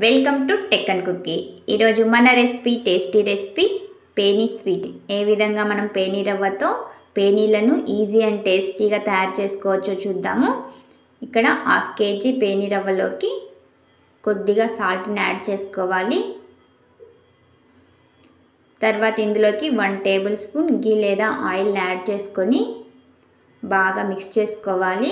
welcome to tech and cookie ఈరోజు మన recipe tasty recipe pheni sweet ఏ విధంగా మనం పేనీ రవ్వతో పేనీలను ఈజీ అండ్ టేస్టీగా తయారు చేసుకోవచ్చో చూద్దాము ఇక్కడ హాఫ్ కేజీ పేనీ రవ్వలోకి కొద్దిగా సాల్ట్ని యాడ్ చేసుకోవాలి తర్వాత ఇందులోకి వన్ టేబుల్ స్పూన్ గీ లేదా ఆయిల్ని యాడ్ చేసుకొని బాగా మిక్స్ చేసుకోవాలి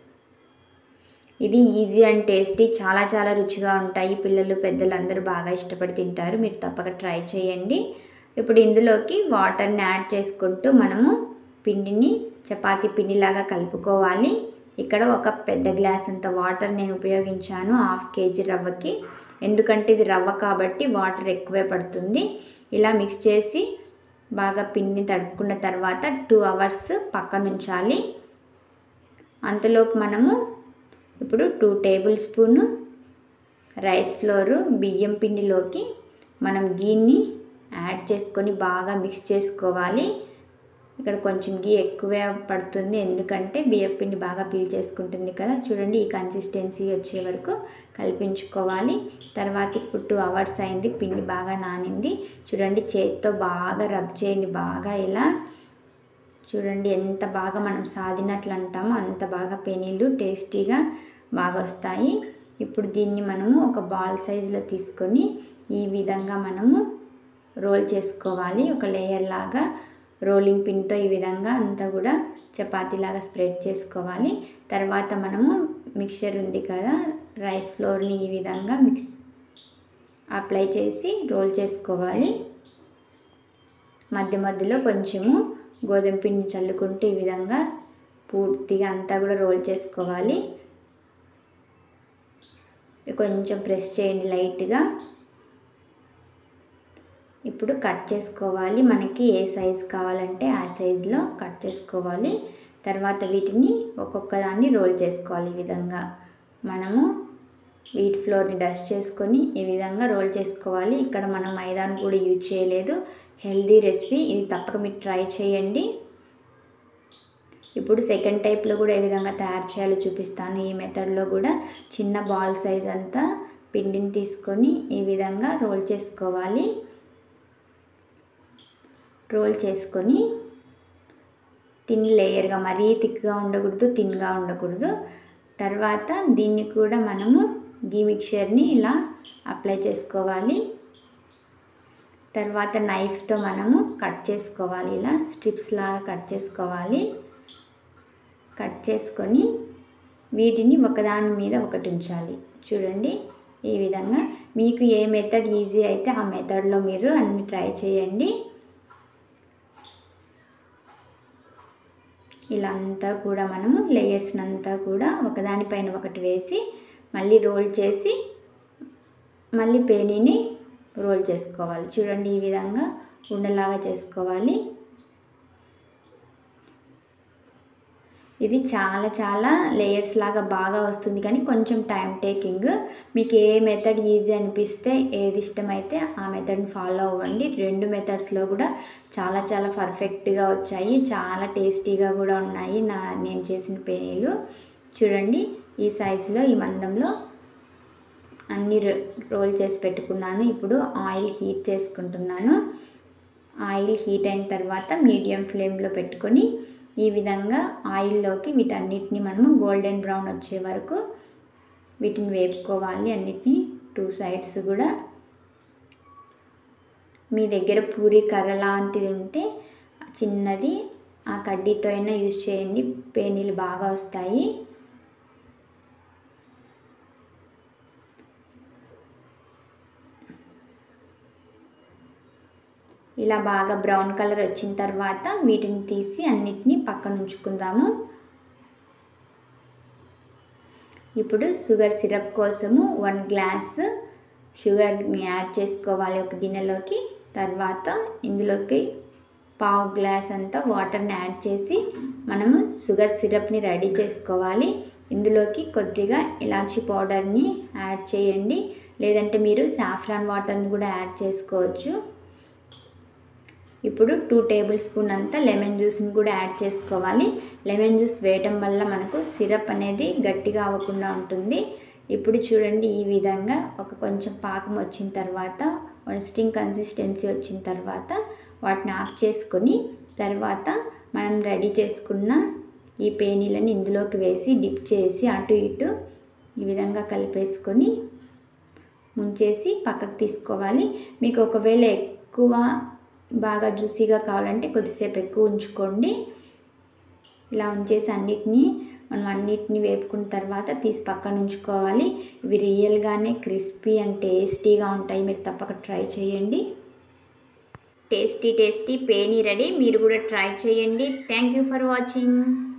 ఇది ఈజీ అండ్ టేస్టీ చాలా చాలా రుచిగా ఉంటాయి పిల్లలు పెద్దలు అందరూ బాగా ఇష్టపడి తింటారు మీరు తప్పక ట్రై చేయండి ఇప్పుడు ఇందులోకి వాటర్ని యాడ్ చేసుకుంటూ మనము పిండిని చపాతీ పిండిలాగా కలుపుకోవాలి ఇక్కడ ఒక పెద్ద గ్లాస్ అంత వాటర్ నేను ఉపయోగించాను హాఫ్ కేజీ రవ్వకి ఎందుకంటే ఇది రవ్వ కాబట్టి వాటర్ ఎక్కువే పడుతుంది ఇలా మిక్స్ చేసి బాగా పిండిని తడుపుకున్న తర్వాత టూ అవర్స్ పక్కన ఉంచాలి అంతలోపు మనము ఇప్పుడు two tablespoon rice flour బియ్యం పిండిలోకి మనం గీని యాడ్ చేసుకొని బాగా మిక్స్ చేసుకోవాలి ఇక్కడ కొంచెం గీ ఎక్కువే పడుతుంది ఎందుకంటే బియ్యం పిండి బాగా పీల్చేసుకుంటుంది కదా చూడండి ఈ కన్సిస్టెన్సీ వచ్చే వరకు కల్పించుకోవాలి తర్వాత ఇప్పుడు టూ అవర్స్ అయింది పిండి బాగా నానింది చూడండి చేతితో బాగా రబ్ చేయండి బాగా ఇలా చూడండి ఎంత బాగా మనం సాధినట్లు అంటామో అంత బాగా పెనీళ్ళు టేస్టీగా బాగా వస్తాయి ఇప్పుడు దీన్ని మనము ఒక బాల్ సైజులో తీసుకొని ఈ విధంగా మనము రోల్ చేసుకోవాలి ఒక లేయర్ లాగా రోలింగ్ పిన్తో ఈ విధంగా అంతా కూడా చపాతీలాగా స్ప్రెడ్ చేసుకోవాలి తర్వాత మనము మిక్చర్ ఉంది కదా రైస్ ఫ్లోర్ని ఈ విధంగా మిక్స్ అప్లై చేసి రోల్ చేసుకోవాలి మధ్య మధ్యలో కొంచెము గోధుమ పిండి చల్లుకుంటూ ఈ విధంగా పూర్తిగా అంతా కూడా రోల్ చేసుకోవాలి కొంచెం ప్రెస్ చేయండి లైట్గా ఇప్పుడు కట్ చేసుకోవాలి మనకి ఏ సైజ్ కావాలంటే ఆ సైజులో కట్ చేసుకోవాలి తర్వాత వీటిని ఒక్కొక్క దాన్ని రోల్ చేసుకోవాలి ఈ విధంగా మనము వీట్ ఫ్లోర్ని డస్ట్ చేసుకొని ఈ విధంగా రోల్ చేసుకోవాలి ఇక్కడ మనం మైదాను కూడా యూజ్ చేయలేదు హెల్దీ రెసిపీ ఇది తప్పక మీరు ట్రై చేయండి ఇప్పుడు సెకండ్ టైప్లో కూడా ఏ విధంగా తయారు చేయాలో చూపిస్తాను ఈ మెథడ్లో కూడా చిన్న బాల్ సైజ్ అంతా పిండిని తీసుకొని ఈ విధంగా రోల్ చేసుకోవాలి రోల్ చేసుకొని తిన్ లేయర్గా మరీ థిక్గా ఉండకూడదు తిన్గా ఉండకూడదు తర్వాత దీన్ని కూడా మనము గీ మిక్చర్ని ఇలా అప్లై చేసుకోవాలి తర్వాత నైఫ్తో మనము కట్ చేసుకోవాలి ఇలా స్ట్రిప్స్ లాగా కట్ చేసుకోవాలి కట్ చేసుకొని వీటిని ఒకదాని మీద ఒకటి ఉంచాలి చూడండి ఈ విధంగా మీకు ఏ మెథడ్ ఈజీ అయితే ఆ మెథడ్లో మీరు అన్ని ట్రై చేయండి ఇలా అంతా కూడా మనము లేయర్స్ని అంతా కూడా ఒకదానిపైన ఒకటి వేసి మళ్ళీ రోల్ చేసి మళ్ళీ పేనీని రోల్ చేసుకోవాలి చూడండి ఈ విధంగా ఉండలాగా చేసుకోవాలి ఇది చాలా చాలా లేయర్స్ లాగా బాగా వస్తుంది కానీ కొంచెం టైం టేకింగ్ మీకు ఏ మెథడ్ ఈజీ అనిపిస్తే ఏది ఇష్టమైతే ఆ మెథడ్ని ఫాలో అవ్వండి రెండు మెథడ్స్లో కూడా చాలా చాలా పర్ఫెక్ట్గా వచ్చాయి చాలా టేస్టీగా కూడా ఉన్నాయి నా నేను చేసిన పేనీలు చూడండి ఈ సైజులో ఈ మందంలో అన్ని రోల్ చేసి పెట్టుకున్నాను ఇప్పుడు ఆయిల్ హీట్ చేసుకుంటున్నాను ఆయిల్ హీట్ అయిన తర్వాత మీడియం ఫ్లేమ్లో పెట్టుకొని ఈ విధంగా ఆయిల్లోకి వీటన్నిటిని మనము గోల్డెన్ బ్రౌన్ వచ్చే వరకు వీటిని వేపుకోవాలి అన్నిటిని టూ సైడ్స్ కూడా మీ దగ్గర పూరి కర్ర లాంటిది ఉంటే చిన్నది ఆ కడ్డీతో అయినా యూజ్ చేయండి పేనీలు బాగా వస్తాయి ఇలా బాగా బ్రౌన్ కలర్ వచ్చిన తర్వాత వీటిని తీసి అన్నిటినీ పక్కన ఉంచుకుందాము ఇప్పుడు షుగర్ సిరప్ కోసము వన్ గ్లాస్ షుగర్ని యాడ్ చేసుకోవాలి ఒక గిన్నెలోకి తర్వాత ఇందులోకి పావు గ్లాస్ అంతా వాటర్ని యాడ్ చేసి మనము షుగర్ సిరప్ని రెడీ చేసుకోవాలి ఇందులోకి కొద్దిగా ఇలాచీ పౌడర్ని యాడ్ చేయండి లేదంటే మీరు సాఫ్రాన్ వాటర్ని కూడా యాడ్ చేసుకోవచ్చు ఇప్పుడు టూ టేబుల్ స్పూన్ అంతా లెమన్ జ్యూస్ని కూడా యాడ్ చేసుకోవాలి లెమన్ జ్యూస్ వేయటం వల్ల మనకు సిరప్ అనేది గట్టిగా అవ్వకుండా ఉంటుంది ఇప్పుడు చూడండి ఈ విధంగా ఒక కొంచెం పాకం వచ్చిన తర్వాత స్టింగ్ కన్సిస్టెన్సీ వచ్చిన తర్వాత వాటిని ఆఫ్ చేసుకొని తర్వాత మనం రెడీ చేసుకున్న ఈ పేనీలను ఇందులోకి వేసి డిప్ చేసి అటు ఇటు ఈ విధంగా కలిపేసుకొని ముంచేసి పక్కకు తీసుకోవాలి మీకు ఒకవేళ ఎక్కువ బాగా జ్యూసీగా కావాలంటే కొద్దిసేపు ఎక్కువ ఉంచుకోండి ఇలా ఉంచేసి అన్నిటినీ మనం అన్నిటిని వేపుకున్న తర్వాత తీసి పక్కన ఉంచుకోవాలి ఇవి రియల్గానే క్రిస్పీ అండ్ టేస్టీగా ఉంటాయి మీరు తప్పక ట్రై చేయండి టేస్టీ టేస్టీ పేనీ రెడీ మీరు కూడా ట్రై చేయండి థ్యాంక్ యూ ఫర్ వాచింగ్